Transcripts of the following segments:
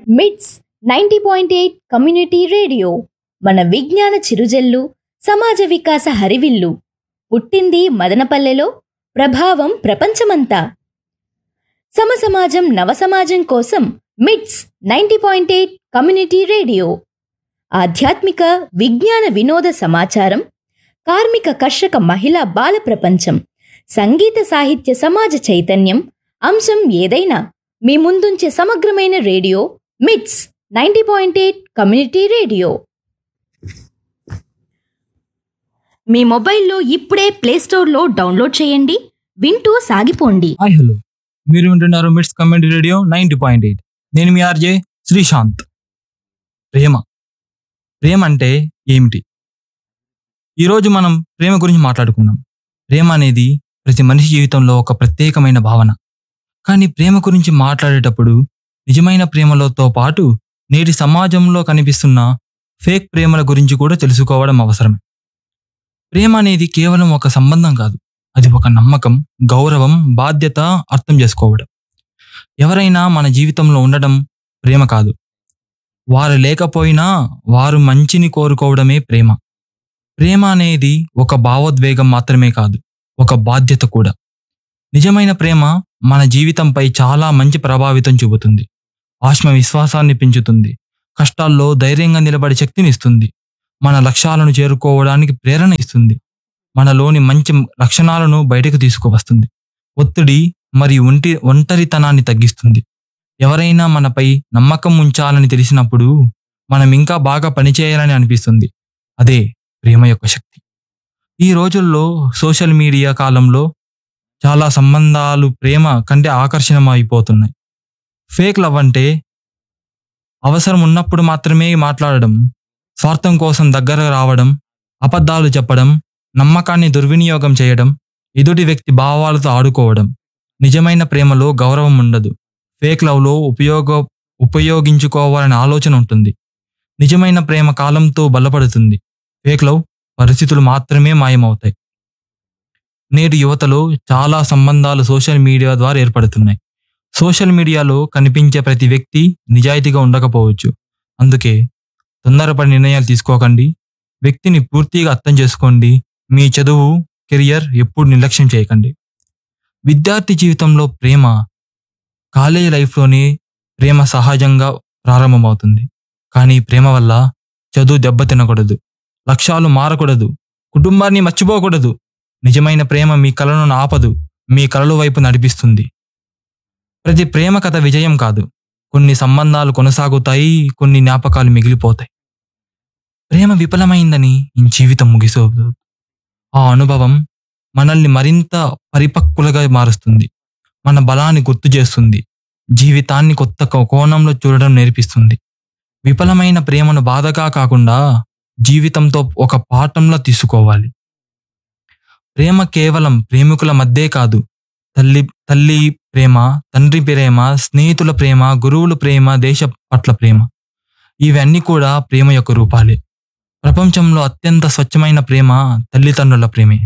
మిట్స్ ninety point eight community radio మన విజ్ఞాన చిరుజల్లు సమాజ వికాస హరివిల్లు పుట్టింది మదనపల్లెలో ప్రభావం ప్రపంచమంతా సమసమాజం నవసమాజం కోసం MITS ninety point eight community radio ఆధ్యాత్మిక విజ్ఞాన వినోద సమాచారం కార్మిక కర్షక మహిళా బాల ప్రపంచం సంగీత సాహిత్య సమాజ చైతన్యం అంశం ఏదైనా మీ ముందుంచే సమగ్రమైన radio MITS ninety point eight community radio మీ మొబైల్లో ఇప్పుడే ప్లేస్టోర్లో డౌన్లోడ్ చేయండి వింటూ సాగిపోండి హాయ్ హలో మీరు వింటున్నారు MITS community radio ninety point eight నేను మీ ఆర్జే శ్రీశాంత్ ప్రేమ ప్రేమ అంటే ఏమిటి ఈరోజు మనం ప్రేమ గురించి మాట్లాడుకుందాం ప్రేమ అనేది ప్రతి మనిషి జీవితంలో ఒక ప్రత్యేకమైన భావన కానీ ప్రేమ గురించి మాట్లాడేటప్పుడు నిజమైన ప్రేమలతో పాటు నేటి సమాజంలో కనిపిస్తున్న ఫేక్ ప్రేమల గురించి కూడా తెలుసుకోవడం అవసరమే ప్రేమ అనేది కేవలం ఒక సంబంధం కాదు అది ఒక నమ్మకం గౌరవం బాధ్యత అర్థం చేసుకోవడం ఎవరైనా మన జీవితంలో ఉండడం ప్రేమ కాదు వారు లేకపోయినా వారు మంచిని కోరుకోవడమే ప్రేమ ప్రేమ అనేది ఒక భావోద్వేగం మాత్రమే కాదు ఒక బాధ్యత కూడా నిజమైన ప్రేమ మన జీవితంపై చాలా మంచి ప్రభావితం చూపుతుంది ఆత్మవిశ్వాసాన్ని పెంచుతుంది కష్టాల్లో ధైర్యంగా నిలబడే శక్తిని ఇస్తుంది మన లక్ష్యాలను చేరుకోవడానికి ప్రేరణ ఇస్తుంది మనలోని మంచి లక్షణాలను బయటకు తీసుకువస్తుంది ఒత్తిడి మరియు ఒంటి ఒంటరితనాన్ని తగ్గిస్తుంది ఎవరైనా మనపై నమ్మకం ఉంచాలని తెలిసినప్పుడు మనం ఇంకా బాగా పనిచేయాలని అనిపిస్తుంది అదే ప్రేమ యొక్క శక్తి ఈ రోజుల్లో సోషల్ మీడియా కాలంలో చాలా సంబంధాలు ప్రేమ కంటే ఆకర్షణ అయిపోతున్నాయి ఫేక్ లవ్ అంటే అవసరం ఉన్నప్పుడు మాత్రమే మాట్లాడడం స్వార్థం కోసం దగ్గర రావడం అబద్ధాలు చెప్పడం నమ్మకాన్ని దుర్వినియోగం చేయడం ఎదుటి వ్యక్తి భావాలతో ఆడుకోవడం నిజమైన ప్రేమలో గౌరవం ఉండదు ఫేక్ లవ్లో ఉపయోగ ఉపయోగించుకోవాలనే ఆలోచన ఉంటుంది నిజమైన ప్రేమ కాలంతో బలపడుతుంది ఫేక్ లవ్ పరిస్థితులు మాత్రమే మాయమవుతాయి నేటి యువతలో చాలా సంబంధాలు సోషల్ మీడియా ద్వారా ఏర్పడుతున్నాయి సోషల్ మీడియాలో కనిపించే ప్రతి వ్యక్తి నిజాయితీగా ఉండకపోవచ్చు అందుకే తొందరపడి నిర్ణయాలు తీసుకోకండి వ్యక్తిని పూర్తిగా అర్థం చేసుకోండి మీ చదువు కెరియర్ ఎప్పుడు నిర్లక్ష్యం చేయకండి విద్యార్థి జీవితంలో ప్రేమ కాలేజీ లైఫ్లోనే ప్రేమ సహజంగా ప్రారంభమవుతుంది కానీ ప్రేమ వల్ల చదువు దెబ్బతినకూడదు లక్ష్యాలు మారకూడదు కుటుంబాన్ని మర్చిపోకూడదు నిజమైన ప్రేమ మీ కలను ఆపదు మీ కలల వైపు నడిపిస్తుంది ప్రతి ప్రేమ కథ విజయం కాదు కొన్ని సంబంధాలు కొనసాగుతాయి కొన్ని జ్ఞాపకాలు మిగిలిపోతాయి ప్రేమ విఫలమైందని ఈ జీవితం ముగిసోదు ఆ అనుభవం మనల్ని మరింత పరిపక్వులుగా మారుస్తుంది మన బలాన్ని గుర్తు చేస్తుంది జీవితాన్ని కొత్త కో- కోణంలో చూడడం నేర్పిస్తుంది విఫలమైన ప్రేమను బాధగా కాకుండా జీవితంతో ఒక పాఠంలో తీసుకోవాలి ప్రేమ కేవలం ప్రేమికుల మధ్యే కాదు తల్లి తల్లి ప్రేమ తండ్రి ప్రేమ స్నేహితుల ప్రేమ గురువుల ప్రేమ దేశ పట్ల ప్రేమ ఇవన్నీ కూడా ప్రేమ యొక్క రూపాలే ప్రపంచంలో అత్యంత స్వచ్ఛమైన ప్రేమ తల్లిదండ్రుల ప్రేమే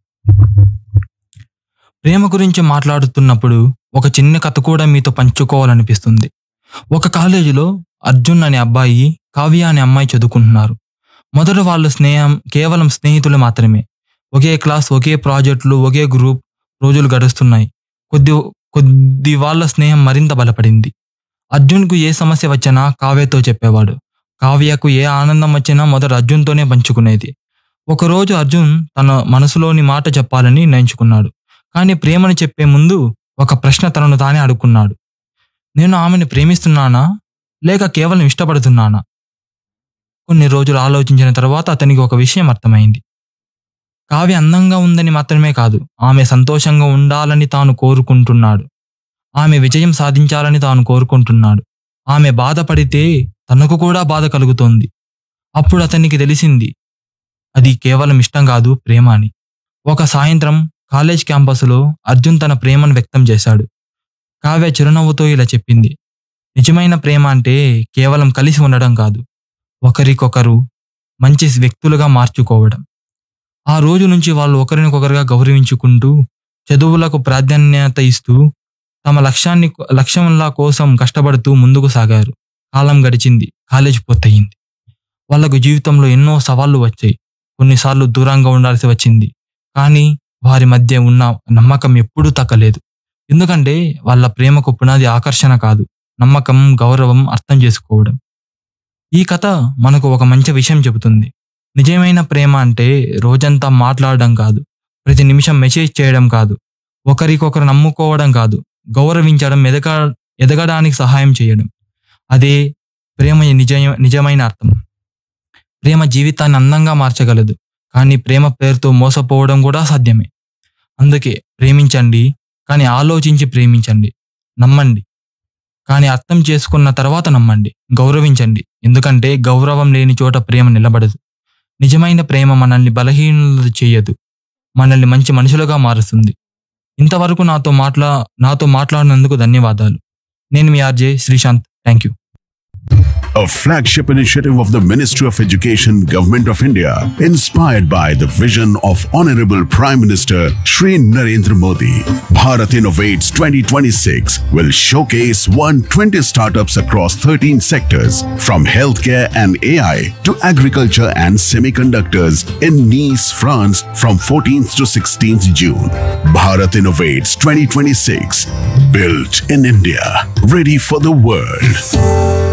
ప్రేమ గురించి మాట్లాడుతున్నప్పుడు ఒక చిన్న కథ కూడా మీతో పంచుకోవాలనిపిస్తుంది ఒక కాలేజీలో అర్జున్ అనే అబ్బాయి కావ్య అనే అమ్మాయి చదువుకుంటున్నారు మొదట వాళ్ళ స్నేహం కేవలం స్నేహితులు మాత్రమే ఒకే క్లాస్ ఒకే ప్రాజెక్టులు ఒకే గ్రూప్ రోజులు గడుస్తున్నాయి కొద్ది కొద్ది వాళ్ళ స్నేహం మరింత బలపడింది అర్జున్కు ఏ సమస్య వచ్చినా కావ్యతో చెప్పేవాడు కావ్యకు ఏ ఆనందం వచ్చినా మొదట అర్జున్తోనే పంచుకునేది ఒకరోజు అర్జున్ తన మనసులోని మాట చెప్పాలని నిర్ణయించుకున్నాడు కానీ ప్రేమను చెప్పే ముందు ఒక ప్రశ్న తనను తానే అడుక్కున్నాడు నేను ఆమెను ప్రేమిస్తున్నానా లేక కేవలం ఇష్టపడుతున్నానా కొన్ని రోజులు ఆలోచించిన తర్వాత అతనికి ఒక విషయం అర్థమైంది కావ్య అందంగా ఉందని మాత్రమే కాదు ఆమె సంతోషంగా ఉండాలని తాను కోరుకుంటున్నాడు ఆమె విజయం సాధించాలని తాను కోరుకుంటున్నాడు ఆమె బాధపడితే తనకు కూడా బాధ కలుగుతోంది అప్పుడు అతనికి తెలిసింది అది కేవలం ఇష్టం కాదు ప్రేమ అని ఒక సాయంత్రం కాలేజ్ క్యాంపస్లో అర్జున్ తన ప్రేమను వ్యక్తం చేశాడు కావ్య చిరునవ్వుతో ఇలా చెప్పింది నిజమైన ప్రేమ అంటే కేవలం కలిసి ఉండడం కాదు ఒకరికొకరు మంచి వ్యక్తులుగా మార్చుకోవడం ఆ రోజు నుంచి వాళ్ళు ఒకరినొకరుగా గౌరవించుకుంటూ చదువులకు ప్రాధాన్యత ఇస్తూ తమ లక్ష్యాన్ని లక్ష్యంలా కోసం కష్టపడుతూ ముందుకు సాగారు కాలం గడిచింది కాలేజ్ పూర్తయింది వాళ్ళకు జీవితంలో ఎన్నో సవాళ్లు వచ్చాయి కొన్నిసార్లు దూరంగా ఉండాల్సి వచ్చింది కానీ వారి మధ్య ఉన్న నమ్మకం ఎప్పుడూ తగ్గలేదు ఎందుకంటే వాళ్ళ ప్రేమకు పునాది ఆకర్షణ కాదు నమ్మకం గౌరవం అర్థం చేసుకోవడం ఈ కథ మనకు ఒక మంచి విషయం చెబుతుంది నిజమైన ప్రేమ అంటే రోజంతా మాట్లాడడం కాదు ప్రతి నిమిషం మెసేజ్ చేయడం కాదు ఒకరికొకరు నమ్ముకోవడం కాదు గౌరవించడం ఎదగ ఎదగడానికి సహాయం చేయడం అదే ప్రేమ నిజ నిజమైన అర్థం ప్రేమ జీవితాన్ని అందంగా మార్చగలదు కానీ ప్రేమ పేరుతో మోసపోవడం కూడా సాధ్యమే అందుకే ప్రేమించండి కానీ ఆలోచించి ప్రేమించండి నమ్మండి కానీ అర్థం చేసుకున్న తర్వాత నమ్మండి గౌరవించండి ఎందుకంటే గౌరవం లేని చోట ప్రేమ నిలబడదు నిజమైన ప్రేమ మనల్ని బలహీనత చేయదు మనల్ని మంచి మనుషులుగా మారుస్తుంది ఇంతవరకు నాతో మాట్లా నాతో మాట్లాడినందుకు ధన్యవాదాలు నేను మీ RJ Srishanth thank you a flagship initiative of the Ministry of Education, Government of India, inspired by the vision of Honorable Prime Minister Shri Narendra Modi. Bharat Innovates 2026 will showcase 120 startups across 13 sectors, from healthcare and AI to agriculture and semiconductors in Nice, France from 14th to 16th June. Bharat Innovates 2026, built in India, ready for the world.